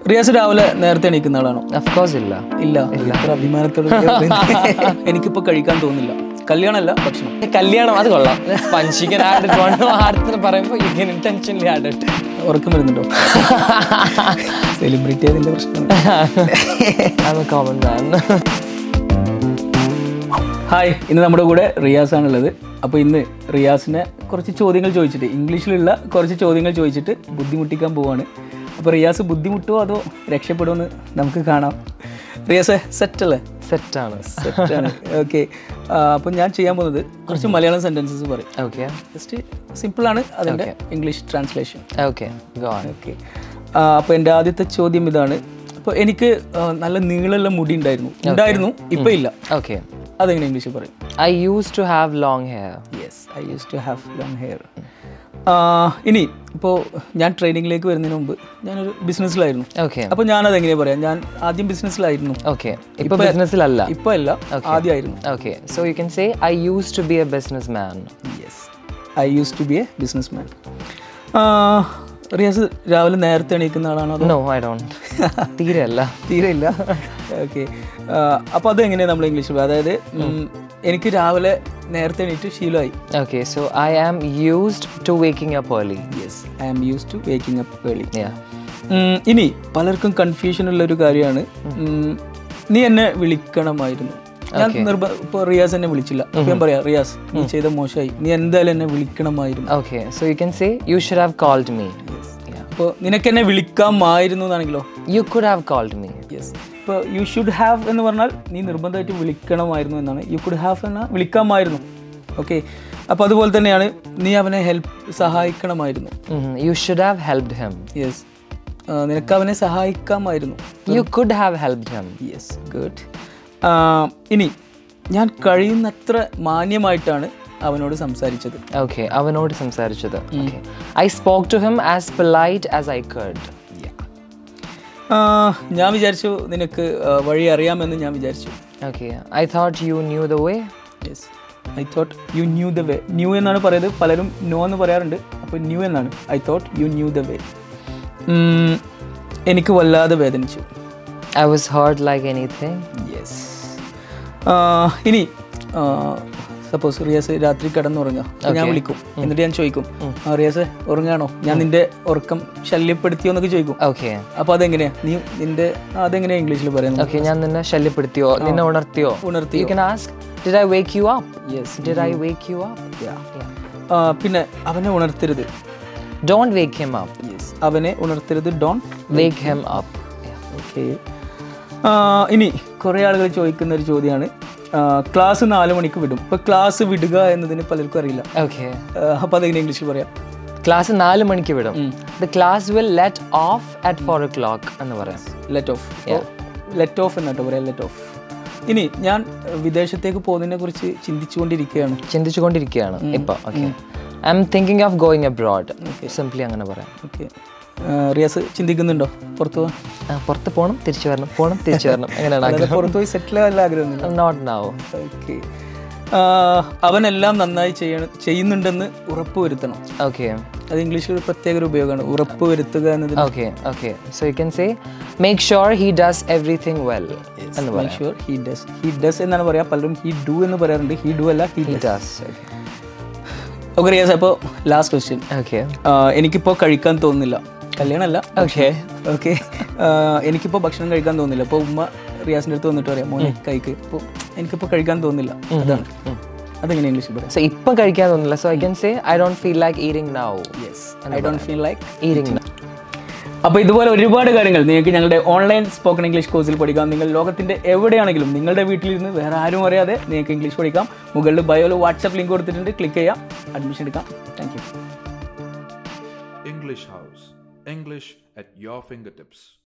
റിയാസ് രാവിലെ നേരത്തെ എണീക്കുന്ന ആളാണോ ഓഫ് കോഴ്സ് ഇല്ല ഇല്ല ഇത്ര അഭിമാനത്തോടെ എനിക്കിപ്പോ കഴിക്കാൻ തോന്നില്ല കല്യാണമല്ല ഭക്ഷണം കല്യാണം അത് കൊള്ളാം പഞ്ചിക്കൻ ആഡ് അടുത്ത് പറയുമ്പോൾ യു കൻ ഇന്റൻഷനലി ആഡ് ഇട്ട് ഉറക്കം വരുന്നുണ്ടോ സെലിബ്രിറ്റി അതിന്റെ പ്രശ്നം I a common man hi ഇന്ന് നമ്മുടെ കൂടെ റിയാസ് ആണുള്ളത് അപ്പോൾ ഇന്ന് റിയാസിനെ കുറച്ച് ചോദ്യങ്ങൾ ചോദിച്ചിട്ട് ഇംഗ്ലീഷിലുള്ള കുറച്ച് ചോദ്യങ്ങൾ ചോദിച്ചിട്ട് ബുദ്ധിമുട്ടിക്കാൻ പോവാണ് അപ്പോൾ റിയാസ് ബുദ്ധിമുട്ടുമോ അതോ രക്ഷപ്പെടുമോ നമുക്ക് കാണാം റിയാസ് സെറ്റ് അല്ലേ സെറ്റാണ് സെറ്റാണ് ഓക്കെ അപ്പോൾ ഞാൻ ചെയ്യാൻ പോകുന്നത് കുറച്ച് മലയാളം സെൻറ്റൻസസ് പറയും ഓക്കെ ജസ്റ്റ് സിമ്പിളാണ് അതിൻ്റെ English translation okay go on okay അപ്പോൾ എൻ്റെ ആദ്യത്തെ ചോദ്യം ഇതാണ് അപ്പോൾ എനിക്ക് ആ, നല്ല നീളമുള്ള മുടി ഉണ്ടായിരുന്നു ഉണ്ടായിരുന്നു ഇപ്പം ഇല്ല ഓക്കെ അതെങ്ങനെ ഇംഗ്ലീഷിൽ പറയും I use to have long hair yes I use to have long hair ഇനി ഇപ്പോൾ ഞാൻ ട്രെയിനിങ്ങിലേക്ക് വരുന്നതിന് മുമ്പ് ഞാനൊരു ബിസിനസ്സിലായിരുന്നു ഓക്കെ അപ്പോൾ ഞാനത് എങ്ങനെയാണ് പറയാം ഞാൻ ആദ്യം ബിസിനസ്സിലായിരുന്നു ഓക്കെ ഇപ്പൊ ബിസിനസ്സിലല്ല ഇപ്പോൾ അല്ല ആദ്യമായിരുന്നു okay so you can say I use to be a business man yes I use to be a business man Riyas രാവിലെ നേരത്തെ എണീക്കുന്ന ആളാണോ അതോ നോ ഐ ഡോണ്ട് തീരെ അല്ല തീരെ ഇല്ല ഓക്കെ അപ്പോൾ അത് എങ്ങനെയാണ് നമ്മൾ ഇംഗ്ലീഷിൽ അതായത് ഉം, എനിക്ക് രാവിലെ നേരത്തെ എണീറ്റ് ശീലമായി okay so I am used to waking up early yes I am use to waking up early ya um, ഇനി പലർക്കും കൺഫ്യൂഷൻ ഉള്ള ഒരു കാര്യമാണ് ഉം, നീ എന്നെ വിളിക്കണമായിരുന്നു ഞാൻ നിർബ ഇപ്പോൾ റിയാസ് എന്നെ വിളിച്ചില്ല അപ്പൊ ഞാൻ പറയാം റിയാസ് നീ ചെയ്ത മോശമായി നീ എന്തായാലും എന്നെ വിളിക്കണമായിരുന്നു okay so you can say you should have called me അപ്പോൾ നിനക്ക് എന്നെ വിളിക്കാമായിരുന്നു എന്നാണെങ്കിലോ you could have called me yes ഇപ്പോൾ യു ഷുഡ് ഹാവ് എന്ന് പറഞ്ഞാൽ നീ നിർബന്ധമായിട്ട് വിളിക്കണമായിരുന്നു എന്നാണ് യു കുഡ് ഹാവ് എന്നാൽ വിളിക്കാമായിരുന്നു ഓക്കെ അപ്പോൾ അതുപോലെ തന്നെയാണ് നീ അവനെ ഹെൽപ്പ് സഹായിക്കണമായിരുന്നു you should have helped him yes നിനക്ക് അവനെ സഹായിക്കാമായിരുന്നു you could have helped him yes good ഇനി ഞാൻ കഴിയുന്നത്ര മാന്യമായിട്ടാണ് അവനോട് സംസാരിച്ചത് ഓക്കെ അവനോട് സംസാരിച്ചത് I spoke to him as polite as I could ആ, ഞാൻ വിചാരിച്ചു നിനക്ക് ആ, വഴി അറിയാമെന്ന് ഞാൻ വിചാരിച്ചു okay I thought you knew the way yes I thought you knew the way knew എന്നാണ് പറയുന്നത് പലരും നോ എന്ന് പറയാറുണ്ട് അപ്പോൾ ന്യൂ എന്നാണ് I thought you knew the way എനിക്ക് വല്ലാതെ വേദനിച്ചു I was hurt like anything yes ഇനി സപ്പോസ് റിയാസ് രാത്രി കിടന്നുറങ്ങുക അപ്പോൾ ഞാൻ വിളിക്കും എന്നിട്ട് ഞാൻ ചോദിക്കും "ആ, റിയാസ് ഉറങ്ങാണോ ഞാൻ നിന്റെ ഉറക്കം ശല്യപ്പെടുത്തിയോ എന്നൊക്കെ ചോദിക്കും ഓക്കെ അപ്പോൾ അതെങ്ങനെയാ നീ നിന്റെ ആ, അതെങ്ങനെയാ ഇംഗ്ലീഷിൽ പറയുന്നത് ഓക്കെ ഞാൻ നിന്നെ ശല്യപ്പെടുത്തിയോ നിന്നെ ഉണർത്തിയോ ഉണർത്തി you can ask did I wake you up yes did I wake you up പിന്നെ അവനെ ഉണർത്തരുത് don't wake him up yes അവനെ ഉണർത്തരുത് don't wake him up okay ഇനി കുറേ ആളുകൾ ചോദിക്കുന്ന ഒരു ചോദ്യമാണ് ക്ലാസ് നാല് മണിക്ക് വിടും ഇപ്പോൾ ക്ലാസ് വിടുക എന്നതിന് പലർക്കും അറിയില്ല ഓക്കെ അപ്പോൾ അതെങ്ങനെ ഇംഗ്ലീഷിൽ പറയാം ക്ലാസ് നാല് മണിക്ക് വിടും the class will let off at four o'clock എന്ന് പറയാം ലെറ്റ് ഓഫ് ലെറ്റ് ഓഫ് എന്നാട്ടോ പറയാം ലെറ്റ് ഓഫ് ഇനി ഞാൻ അഹ്, വിദേശത്തേക്ക് പോകുന്നതിനെ കുറിച്ച് ചിന്തിച്ചുകൊണ്ടിരിക്കുകയാണ് ചിന്തിച്ചുകൊണ്ടിരിക്കുകയാണ് ഇപ്പൊ okay I am thinking of going abroad simply അങ്ങനെ പറയാം ഓക്കെ റിയാസ് ചിന്തിക്കുന്നുണ്ടോ പുറത്തു പോകാൻ ആ, പുറത്ത് പോകണം തിരിച്ചു വരണം പോകണം തിരിച്ചു വരണം അങ്ങനെയാണ് അല്ലാതെ ആഗ്രഹം പുറത്തു പോയി സെറ്റിൽ ആകാൻ ആഗ്രഹമൊന്നുമില്ല നോട്ട് നൗ ഓക്കെ അവനെല്ലാം നന്നായി ചെയ്യണം ചെയ്യുന്നുണ്ടെന്ന് ഉറപ്പ് വരുത്തണം ഓക്കെ അത് ഇംഗ്ലീഷിൽ ഒരു പ്രത്യേക ഒരു ഉപയോഗമാണ് ഉറപ്പ് വരുത്തുക എന്നതിന് okay okay so you can say make sure he does everything well എന്ന് പറയാം sure he does he does എന്നാണ് പറയാ പലരും ഹി ഡു എന്ന് പറയാറുണ്ട് ഹി ഡു അല്ല he he does does okay Riyas അപ്പോൾ ലാസ്റ്റ് ക്വസ്റ്റ്യൻ ഓക്കെ എനിക്കിപ്പോൾ കഴിക്കാൻ തോന്നുന്നില്ല കല്യാണമല്ല ഓക്കെ ഓക്കെ എനിക്കിപ്പോൾ ഭക്ഷണം കഴിക്കാൻ തോന്നുന്നില്ല അപ്പോൾ ഉമ്മ റിയാസിൻ്റെ അടുത്ത് വന്നിട്ട് പറയാം മോനെ കഴിക്ക് ഇപ്പോൾ എനിക്കിപ്പോൾ കഴിക്കാൻ തോന്നുന്നില്ല അതാണ് അതെങ്ങനെ ഇംഗ്ലീഷിൽ പറയാം സോ ഇപ്പം കഴിക്കാൻ തോന്നില്ല so I can say I don't feel like eating now yes I don't feel like eating അപ്പോൾ ഇതുപോലെ ഒരുപാട് കാര്യങ്ങൾ നിങ്ങൾക്ക് ഞങ്ങളുടെ ഓൺലൈൻ സ്പോക്കൺ ഇംഗ്ലീഷ് കോഴ്സിൽ പഠിക്കാം നിങ്ങൾ ലോകത്തിൻ്റെ എവിടെയാണെങ്കിലും നിങ്ങളുടെ വീട്ടിലിരുന്ന് വേറെ ആരും അറിയാതെ നിങ്ങൾക്ക് ഇംഗ്ലീഷ് പഠിക്കാം മുകളിൽ ബയോയിൽ വാട്സപ്പ് ലിങ്ക് കൊടുത്തിട്ടുണ്ട് ക്ലിക്ക് ചെയ്യാം അഡ്മിഷൻ എടുക്കാം thank you English House. English at your fingertips.